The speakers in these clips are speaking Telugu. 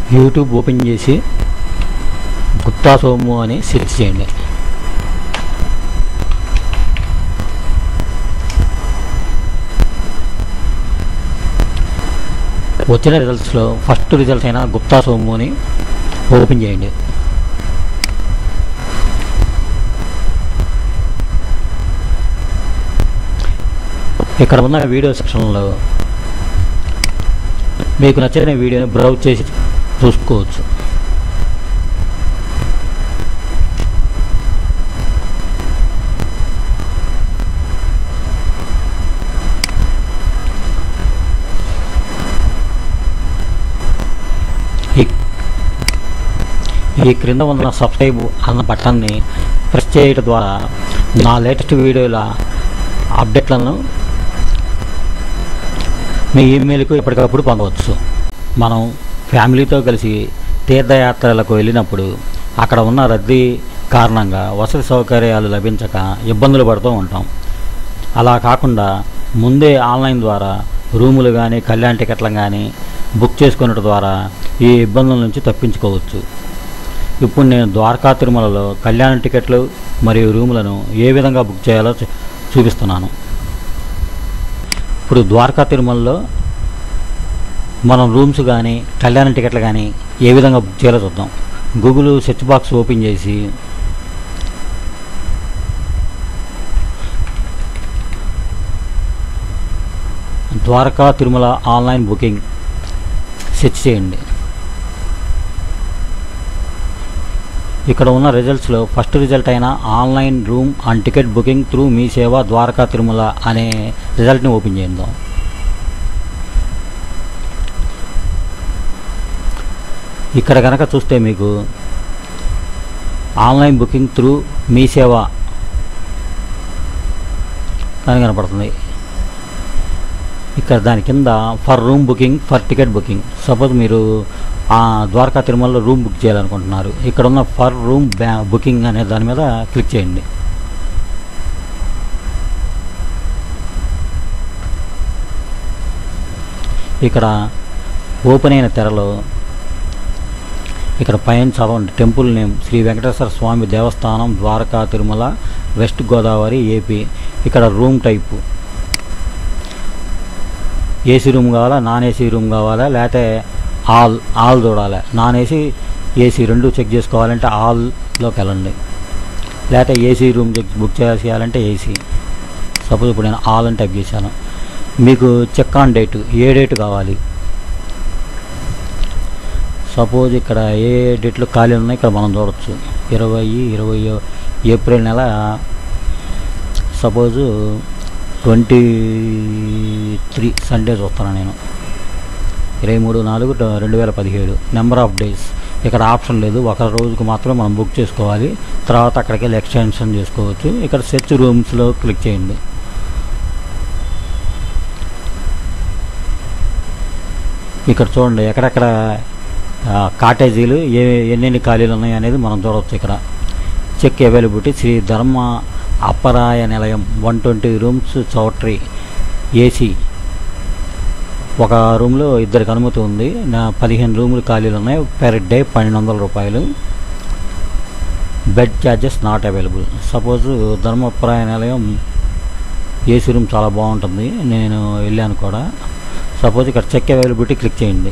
యూట్యూబ్ ఓపెన్ చేసి గుప్తా సోము అని సెర్చ్ చేయండి వచ్చిన రిజల్ట్స్లో ఫస్ట్ రిజల్ట్ అయిన గుప్తా సోము అని ఓపెన్ చేయండి ఇక్కడ ఉన్న వీడియో సెక్షన్లో మీకు నచ్చిన వీడియోని బ్రౌజ్ చేసి చూసుకోవచ్చు ఈ- ఈ క్రింద ఉన్న సబ్స్క్రైబ్ అన్న బటన్ని ప్రెస్ చేయడం ద్వారా నా లేటెస్ట్ వీడియోల అప్డేట్లను మీ ఈమెయిల్కు ఎప్పటికప్పుడు పొందవచ్చు మనం ఫ్యామిలీతో కలిసి తీర్థయాత్రలకు వెళ్ళినప్పుడు అక్కడ ఉన్న రద్దీ కారణంగా వసతి సౌకర్యాలు లభించక ఇబ్బందులు పడుతూ ఉంటాం అలా కాకుండా ముందే ఆన్లైన్ ద్వారా రూములు కానీ కళ్యాణ్ టికెట్లు కానీ బుక్ చేసుకున్నట్టు ద్వారా ఈ ఇబ్బందుల నుంచి తప్పించుకోవచ్చు ఇప్పుడు నేను ద్వారకా తిరుమలలో కళ్యాణ టికెట్లు మరియు రూములను ఏ విధంగా బుక్ చేయాలో చూ- చూపిస్తున్నాను ఇప్పుడు ద్వారకా తిరుమలలో మనం రూమ్స్ కానీ కళ్యాణ టికెట్లు కానీ ఏ విధంగా బుక్ చేయాలో చూద్దాం గూగుల్ సెర్చ్ బాక్స్ ఓపెన్ చేసి Dwaraka Tirumala online booking search చేయండి ఇక్కడ ఉన్న రిజల్ట్స్లో ఫస్ట్ రిజల్ట్ అయిన online room and ticket booking through మీ సేవ ద్వారకా తిరుమల అనే రిజల్ట్ని ఓపెన్ చేద్దాం ఇక్కడ కనుక చూస్తే మీకు ఆన్లైన్ బుకింగ్ త్రూ మీ సేవ అని కనపడుతుంది ఇక్కడ దాని కింద for room booking for ticket booking suppose మీరు ఆ ద్వారకా తిరుమలలో రూమ్ బుక్ చేయాలనుకుంటున్నారు ఇక్కడ ఉన్న ఫర్ రూమ్ బ్యా బుకింగ్ అనే దాని మీద క్లిక్ చేయండి ఇక్కడ ఓపెన్ అయిన తెరలో ఇక్కడ పైన చదవండి temple name Sri Venkateswara Swamy Devasthanam Dwaraka Tirumala west Godavari AP ఇక్కడ రూమ్ టైపు ఏసీ రూమ్ కావాలా నాన్ ఏసీ రూమ్ కావాలా లేకపోతే ఆల్ ఆల్ చూడాలి నాన్ ఏసీ ఏసీ రెండు చెక్ చేసుకోవాలంటే ఆల్లోకి వెళ్ళండి లేకపోతే ఏసీ రూమ్ చెక్ బుక్ చేయాలంటే ఏసీ సపోజ్ ఇప్పుడు నేను ఆల్ అని టైప్ చేశాను మీకు చెక్ ఆన్ డేట్ ఏ డేట్ కావాలి సపోజ్ ఇక్కడ ఏ డేట్లు ఖాళీ ఉన్నాయి ఇక్కడ మనం చూడొచ్చు ఇరవై ఇరవై ఏప్రిల్ నెల సపోజు ట్వంటీ త్రీ సండే చూస్తాను నేను ఇరవై మూడు నాలుగు ట- రెండు వేల పదిహేడు నెంబర్ ఆఫ్ డేస్ ఇక్కడ ఆప్షన్ లేదు ఒక రోజుకు మాత్రమే మనం బుక్ చేసుకోవాలి తర్వాత అక్కడికి వెళ్ళి ఎక్స్టెన్షన్ చేసుకోవచ్చు ఇక్కడ సెర్చ్ రూమ్స్లో క్లిక్ చేయండి ఇక్కడ చూడండి ఎక్కడెక్కడ ఆ, కాటేజీలు ఏ ఎన్నెన్ని ఖాళీలు ఉన్నాయి అనేది మనం చూడవచ్చు ఇక్కడ check availability Shri Dharma Apparaya Nilayam one twenty rooms choultry AC ఒక రూమ్లో ఇద్దరికి అనుమతి ఉంది నా పదిహేను రూములు ఖాళీలు ఉన్నాయి పెర్ డే పన్నెండు వందల రూపాయలు bed charges not available suppose Dharmapraya Nilayam AC room చాలా బాగుంటుంది నేను వెళ్ళాను కూడా సపోజ్ ఇక్కడ చెక్ అవైలబిలిటీ క్లిక్ చేయండి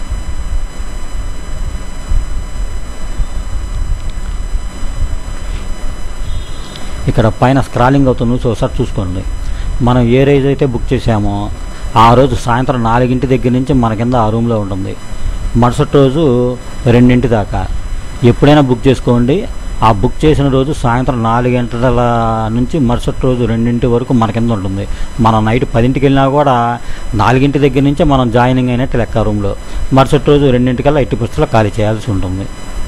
ఇక్కడ పైన స్క్రాలింగ్ అవుతుంది సో ఒకసారి చూసుకోండి మనం ఏ రోజు అయితే బుక్ చేసామో ఆ రోజు సాయంత్రం నాలుగింటి దగ్గర నుంచి మన కింద ఆ రూమ్లో ఉంటుంది మరుసటి రోజు రెండింటి దాకా ఎప్పుడైనా బుక్ చేసుకోండి ఆ బుక్ చేసిన రోజు సాయంత్రం నాలుగు గంటల నుంచి మరుసటి రోజు రెండింటి వరకు మన కింద ఉంటుంది మనం నైట్ పదింటికి వెళ్ళినా కూడా నాలుగింటి దగ్గర నుంచే మనం జాయినింగ్ అయినట్టు లెక్క రూమ్లో మరుసటి రోజు రెండింటికల్లా ఎట్టి పుస్తకాలు ఖాళీ చేయాల్సి ఉంటుంది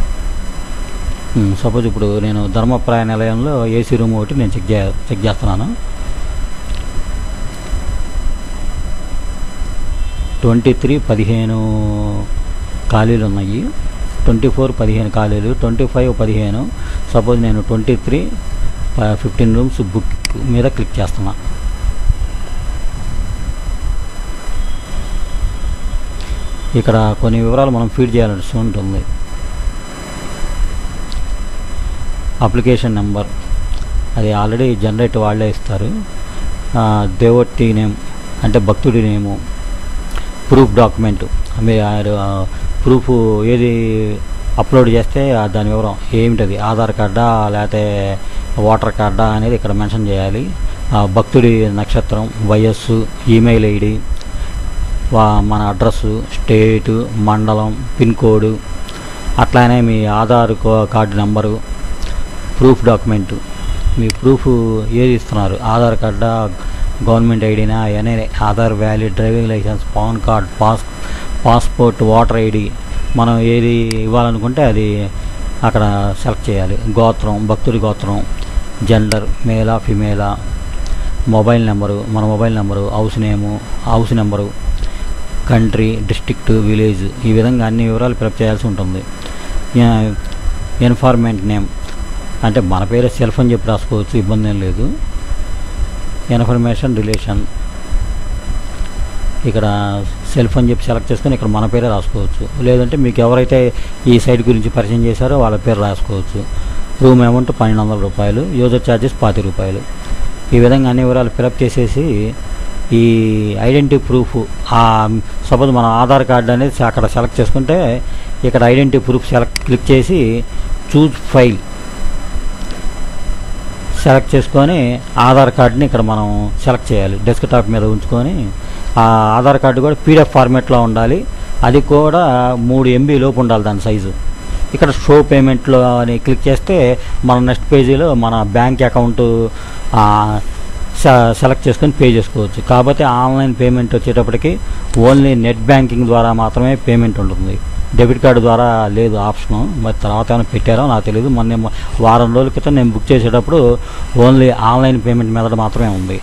సపోజ్ ఇప్పుడు నేను ధర్మప్రాయ నిలయంలో ఏసీ రూమ్ ఒకటి నేను చెక్ చే చెక్ చేస్తున్నాను ట్వంటీ త్రీ పదిహేను ఖాళీలు ఉన్నాయి ట్వంటీ ఫోర్ పదిహేను ఖాళీలు ట్వంటీ ఫైవ్ పదిహేను సపోజ్ నేను twenty three fifteen rooms book మీద క్లిక్ చేస్తున్నా ఇక్కడ కొన్ని వివరాలు మనం ఫీడ్ చేయాల్సి ఉంటుంది అప్లికేషన్ నెంబర్ అది ఆల్రెడీ జనరేట్ వాళ్ళే ఇస్తారు దేవట్టి నేమ్ అంటే భక్తుడి నేము ప్రూఫ్ డాక్యుమెంట్ మీరు ప్రూఫ్ ఏది అప్లోడ్ చేస్తే ఆ దాని వివరం ఏమిటది ఆధార్ కార్డా లేకపోతే ఓటర్ కార్డా అనేది ఇక్కడ మెన్షన్ చేయాలి ఆ భక్తుడి నక్షత్రం వయస్సు ఈమెయిల్ ఐడి వా మన అడ్రస్సు స్టేటు మండలం పిన్ కోడ్ అట్లానే మీ ఆధార్ కో- కార్డు నెంబరు ప్రూఫ్ డాక్యుమెంట్ మీ ప్రూఫ్ ఏది ఇస్తున్నారు ఆధార్ కార్డా గవర్నమెంట్ ఐడినా అవన్నీ Aadhaar valid driving licence PAN card pass passport voter ID మనం ఏది ఇవ్వాలనుకుంటే అది అక్కడ సెలెక్ట్ చేయాలి గోత్రం భక్తుడి గోత్రం జెండర్ మేలా ఫిమేలా మొబైల్ నెంబరు మన mobile number house name house number country district village ఈ విధంగా అన్ని వివరాలు ఫిలప్ చేయాల్సి ఉంటుంది ఇన్ఫార్మెంట్ నేమ్ అంటే మన పేరే సెల్ఫ్ అని చెప్పి రాసుకోవచ్చు ఇబ్బంది ఏం లేదు ఇన్ఫర్మేషన్ రిలేషన్ ఇక్కడ సెల్ఫ్ అని చెప్పి సెలెక్ట్ చేసుకొని ఇక్కడ మన పేరే రాసుకోవచ్చు లేదంటే మీకు ఎవరైతే ఈ సైట్ గురించి పరిచయం చేశారో వాళ్ళ పేరు రాసుకోవచ్చు రూమ్ అమౌంట్ పన్నెండు వందల రూపాయలు యూజర్ ఛార్జెస్ పాతి రూపాయలు ఈ విధంగా అన్ని వివరాలు ఫిలప్ చేసేసి ఈ ఐడెంటిటీ ప్రూఫ్ సపోజ్ మన ఆధార్ కార్డు అనేది అక్కడ సెలెక్ట్ చేసుకుంటే ఇక్కడ ఐడెంటిటీ ప్రూఫ్ సెలెక్ట్ క్లిక్ చేసి చూజ్ ఫైల్ సెలెక్ట్ చేసుకొని ఆధార్ కార్డుని ఇక్కడ మనం సెలెక్ట్ చేయాలి డెస్క్టాప్ మీద ఉంచుకొని ఆ ఆధార్ కార్డు కూడా పీడిఎఫ్ ఫార్మేట్లో ఉండాలి అది కూడా మూడు ఎంబీ లోపు ఉండాలి దాని సైజు ఇక్కడ షో పేమెంట్లో అని క్లిక్ చేస్తే మన నెక్స్ట్ పేజీలో మన బ్యాంక్ అకౌంట్ సెలెక్ట్ చేసుకొని పే చేసుకోవచ్చు కాకపోతే ఆన్లైన్ పేమెంట్ వచ్చేటప్పటికి ఓన్లీ నెట్ బ్యాంకింగ్ ద్వారా మాత్రమే పేమెంట్ ఉంటుంది డెబిట్ కార్డు ద్వారా లేదు ఆప్షను మరి తర్వాత ఏమైనా పెట్టారో నాకు తెలియదు మొన్న ఏమో వారం రోజుల క్రితం నేను బుక్ చేసేటప్పుడు ఓన్లీ ఆన్లైన్ పేమెంట్ మెథడ్ మాత్రమే ఉంది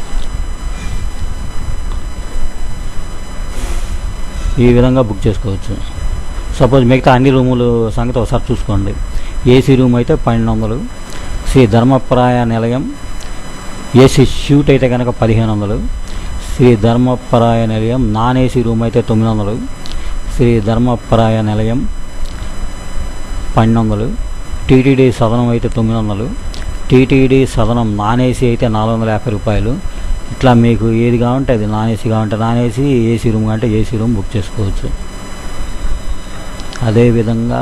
ఈ విధంగా బుక్ చేసుకోవచ్చు సపోజ్ మిగతా అన్ని రూములు సంగతి ఒకసారి చూసుకోండి ఏసీ రూమ్ అయితే పన్నెండు వందలు శ్రీ ధర్మప్రాయ నిలయం ఏసీ షూట్ అయితే కనుక పదిహేను వందలు శ్రీ ధర్మపరాయ నిలయం నాన్ ఏసీ రూమ్ అయితే తొమ్మిది వందలు శ్రీ ధర్మపరాయ నిలయం పన్నెండు వందలు టీటీడీ సదనం అయితే తొమ్మిది వందలు టీటీడీ సదనం నాన్ ఏసీ అయితే నాలుగు వందల యాభై రూపాయలు ఇట్లా మీకు ఏది కావాలంటే అది నాన్ ఏసీ కావాలంటే నాన్ ఏసీ ఏసీ రూమ్ అంటే ఏసీ రూమ్ బుక్ చేసుకోవచ్చు అదేవిధంగా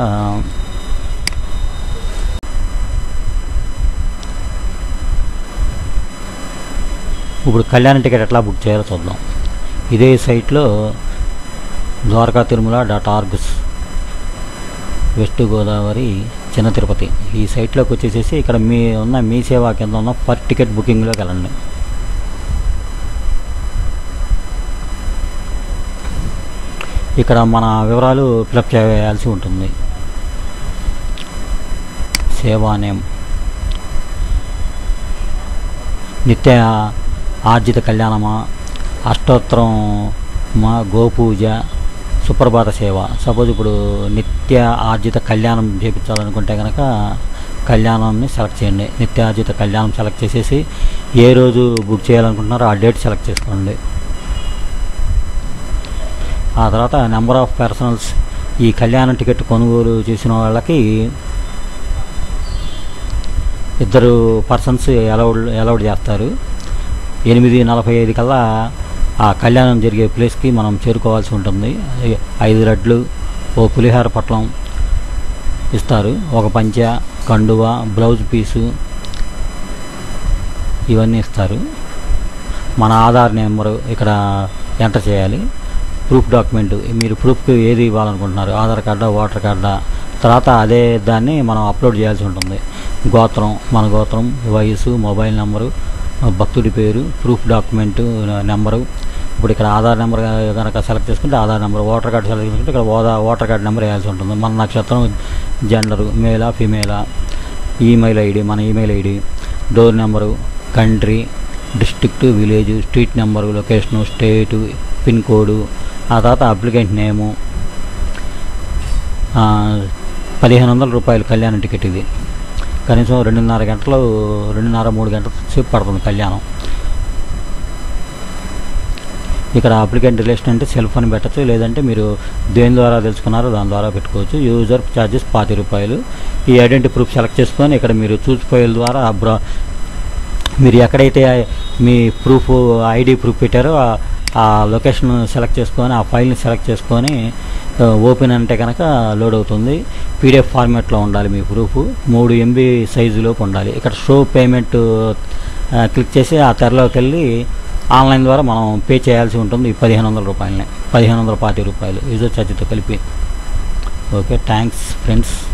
ఇప్పుడు కళ్యాణ టికెట్ ఎట్లా బుక్ చేయాలో చూద్దాం ఇదే సైట్లో Dwaraka Tirumala dot orgs west Godavari చిన్న తిరుపతి ఈ సైట్లోకి వచ్చేసేసి ఇక్కడ మీ ఉన్న మీ సేవా కింద ఉన్న పర్ టికెట్ బుకింగ్లోకి వెళ్ళండి ఇక్కడ మన వివరాలు ఫిలప్ చేయాల్సి ఉంటుంది సేవా నేమ్ నిత్య ఆర్జిత కళ్యాణమా అష్టోత్తరం మా గోపూజ సుప్రభాత సేవ సపోజ్ ఇప్పుడు నిత్య ఆర్జిత కళ్యాణం చేయించాలనుకుంటే కనుక కళ్యాణాన్ని సెలెక్ట్ చేయండి నిత్య ఆర్జిత కళ్యాణం సెలెక్ట్ చేసేసి ఏ రోజు బుక్ చేయాలనుకుంటున్నారో ఆ డేట్ సెలెక్ట్ చేసుకోండి ఆ తర్వాత నెంబర్ ఆఫ్ పర్సనల్స్ ఈ కళ్యాణ టికెట్ కొనుగోలు చేసిన వాళ్ళకి ఇద్దరు పర్సన్స్ అలౌడ్ అలౌడ్ చేస్తారు ఎనిమిది నలభై ఐదు కల్లా ఆ కళ్యాణం జరిగే ప్లేస్కి మనం చేరుకోవాల్సి ఉంటుంది ఐదు లడ్లు ఓ పులిహార పట్లం ఇస్తారు ఒక పంచ కండువ బ్లౌజ్ పీసు ఇవన్నీ ఇస్తారు మన ఆధార్ నెంబరు ఇక్కడ ఎంటర్ చేయాలి ప్రూఫ్ డాక్యుమెంట్ మీరు ప్రూఫ్కి ఏది ఇవ్వాలనుకుంటున్నారు ఆధార్ కార్డా ఓటర్ కార్డా తర్వాత అదే దాన్ని మనం అప్లోడ్ చేయాల్సి ఉంటుంది గోత్రం మన గోత్రం వయసు మొబైల్ నెంబరు భక్తుడి పేరు ప్రూఫ్ డాక్యుమెంట్ నెంబరు ఇప్పుడు ఇక్కడ ఆధార్ నెంబర్ కనుక సెలెక్ట్ చేసుకుంటే Aadhaar number voter card select చేసుకుంటే ఇక్కడ ఓదా ఓటర్ కార్డు నెంబర్ వేయాల్సి ఉంటుంది మన నక్షత్రం జెండరు మేలా ఫీమేలా ఈమెయిల్ ఐడి మన email ID door number country district village street number location state pin code ఆ తర్వాత అప్లికెంట్ నేము పదిహేను వందల రూపాయలు కళ్యాణ టికెట్ ఇది కనీసం రెండున్నర గంటలు రెండున్నర మూడు గంటల సేపు పడుతుంది కళ్యాణం ఇక్కడ అప్లికెంట్ రిలేషన్ అంటే సెల్ ఫోన్ పెట్టచ్చు లేదంటే మీరు దేని ద్వారా తెలుసుకున్నారో దాని ద్వారా పెట్టుకోవచ్చు యూజర్ ఛార్జెస్ పాతి రూపాయలు ఈ ఐడెంటిటీ ప్రూఫ్ సెలెక్ట్ చేసుకొని ఇక్కడ మీరు చూస్ ఫైల్ ద్వారా బ్రౌ మీరు ఎక్కడైతే మీ ప్రూఫ్ ఐడి ప్రూఫ్ పెట్టారో ఆ- ఆ లొకేషన్ సెలెక్ట్ చేసుకొని ఆ ఫైల్ని సెలెక్ట్ చేసుకొని ఆ, ఓపెన్ అంటే కనుక లోడ్ అవుతుంది పీడిఎఫ్ ఫార్మాట్లో ఉండాలి మీ ప్రూఫ్ మూడు ఎంబీ సైజులోపు ఉండాలి ఇక్కడ షో పేమెంట్ ఆ, క్లిక్ చేసి ఆ తెరలోకి వెళ్ళి ఆన్లైన్ ద్వారా మనం పే చేయాల్సి ఉంటుంది ఈ పదిహేను వందల రూపాయలని పదిహేను వందల పాతి రూపాయలు యూజర్ ఛార్జీతో కలిపి ఓకే థ్యాంక్స్ ఫ్రెండ్స్